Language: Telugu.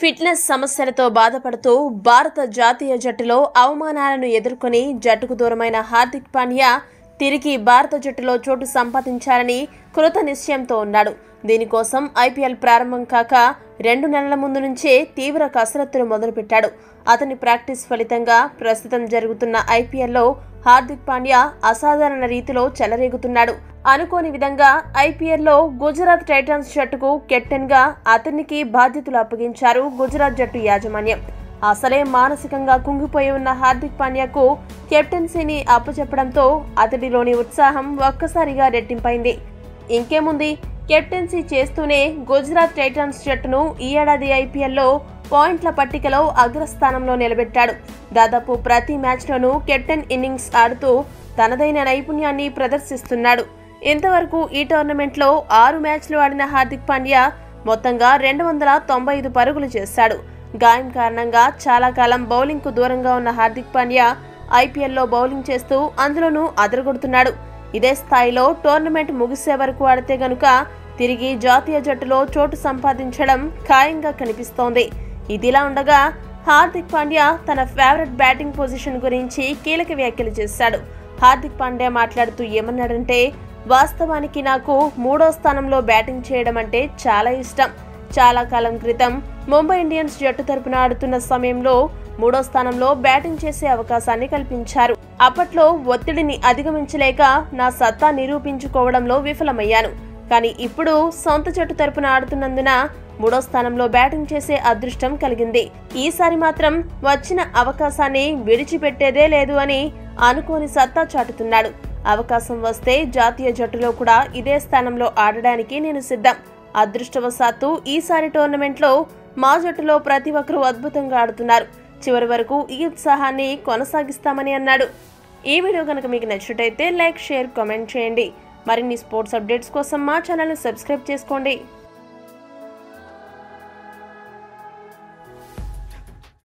ఫిట్నెస్ సమస్యలతో బాధపడుతూ భారత జాతీయ జట్టులో అవమానాలను ఎదుర్కొని జట్టుకు దూరమైన హార్దిక్ పాండ్యా తిరిగి భారత జట్టులో చోటు సంపాదించాలని కృత నిశ్చయంతో ఉన్నాడు దీనికోసం ఐపీఎల్ ప్రారంభం కాక రెండు నెలల ముందు నుంచే తీవ్ర కసరత్తులు మొదలుపెట్టాడు అతని ప్రాక్టీస్ ఫలితంగా ప్రస్తుతం జరుగుతున్న ఐపీఎల్లో హార్దిక్ పాండ్యా అసాధారణ రీతిలో చెలరేగుతున్నాడు అనుకోని విధంగా ఐపీఎల్లో గుజరాత్ టైటన్స్ జట్టుకు కెప్టెన్ గా అతనికి బాధ్యతలు అప్పగించారు గుజరాత్ జట్టు యాజమాన్యం అసలే మానసికంగా కుంగిపోయి ఉన్న హార్దిక్ పాండ్యాకు కెప్టెన్సీని అప్పచెప్పడంతో అతడిలోని ఉత్సాహం ఒక్కసారిగా రెట్టింపైంది ఇంకేముంది కెప్టెన్సీ చేస్తూనే గుజరాత్ టైటన్స్ జట్టును ఈ ఏడాది ఐపీఎల్లో పాయింట్ల పట్టికలో అగ్రస్థానంలో నిలబెట్టాడు దాదాపు ప్రతి మ్యాచ్లోనూ కెప్టెన్ ఇన్నింగ్స్ ఆడుతూ తనదైన నైపుణ్యాన్ని ప్రదర్శిస్తున్నాడు ఇంతవరకు ఈ టోర్నమెంట్లో ఆరు మ్యాచ్లు ఆడిన హార్దిక్ పాండ్యా మొత్తంగా రెండు వందల తొంభై ఐదు పరుగులు చేశాడు గాయం కారణంగా చాలా కాలం బౌలింగ్కు దూరంగా ఉన్న హార్దిక్ పాండ్యా ఐపీఎల్లో బౌలింగ్ చేస్తూ అందులోనూ అదరగొడుతున్నాడు ఇదే స్థాయిలో టోర్నమెంట్ ముగిసే వరకు ఆడితే గనుక తిరిగి జాతీయ జట్టులో చోటు సంపాదించడం ఖాయంగా కనిపిస్తోంది ఇదిలా ఉండగా హార్దిక్ పాండ్యా తన ఫేవరెట్ బ్యాటింగ్ పొజిషన్ గురించి కీలక వ్యాఖ్యలు చేశాడు హార్దిక్ పాండ్యా మాట్లాడుతూ ఏమన్నాడంటే వాస్తవానికి నాకు మూడో స్థానంలో బ్యాటింగ్ చేయడం అంటే చాలా ఇష్టం చాలా కాలం క్రితం ముంబై ఇండియన్స్ జట్టు తరపున ఆడుతున్న సమయంలో మూడో స్థానంలో బ్యాటింగ్ చేసే అవకాశాన్ని కల్పించారు అప్పట్లో ఒత్తిడిని అధిగమించలేక నా సత్తా నిరూపించుకోవడంలో విఫలమయ్యాను కానీ ఇప్పుడు సొంత జట్టు తరపున ఆడుతున్నందున మూడో స్థానంలో బ్యాటింగ్ చేసే అదృష్టం కలిగింది ఈసారి మాత్రం వచ్చిన అవకాశాన్ని విడిచిపెట్టేదే లేదు అని అనుకోని సత్తా చాటుతున్నాడు అవకాశం వస్తే జాతీయ జట్టులో కూడా ఇదే స్థానంలో ఆడడానికి నేను సిద్ధం అదృష్టవశాత్తు ఈసారి టోర్నమెంట్లో మా జట్టులో ప్రతి ఒక్కరూ అద్భుతంగా ఆడుతున్నారు చివరి వరకు ఈ ఉత్సాహాన్ని కొనసాగిస్తామని అన్నాడు ఈ వీడియో కనుక మీకు నచ్చినట్టయితే లైక్ షేర్ కామెంట్ చేయండి మరిన్ని స్పోర్ట్స్ అప్డేట్స్ కోసం మా ఛానల్ని సబ్స్క్రైబ్ చేసుకోండి